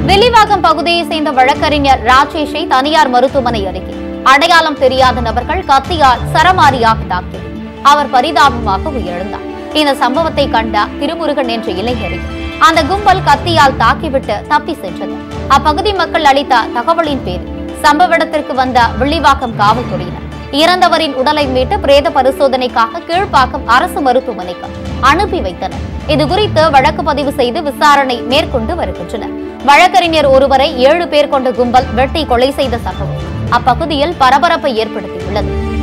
வில்லிவாக்கம் பகுதியை சேர்ந்த வழக்கறிஞர் ராஜேஷை தனியார் மருத்துவமனை அருகே அடையாளம் தெரியாத நபர்கள் கத்தியால் சரமாரியாக தாக்கினர் அவர் பரிதாபமாக உயிரிழந்தார் இந்த சம்பவத்தை கண்ட திருமுருகன் என்ற இளைஞரை அந்த கும்பல் கத்தியால் தாக்கிவிட்டு தப்பி சென்றது அப்பகுதி மக்கள் அளித்த தகவலின் பேரில் சம்பவ இடத்திற்கு வந்த வில்லிவாக்கம் காவல்துறையினர் இறந்தவரின் உடலை மீட்டு பிரேத பரிசோதனைக்காக கீழ்ப்பாக்கம் அரசு மருத்துவமனைக்கு அனுப்பி வைத்தனர் இதுகுறித்து வழக்கு பதிவு செய்து விசாரணை மேற்கொண்டு வருகின்றனர் வழக்கறிஞர் ஒருவரை ஏழு பேர் கொண்ட கும்பல் வெட்டி கொலை செய்த சம்பவம் அப்பகுதியில் பரபரப்பை ஏற்படுத்தியுள்ளது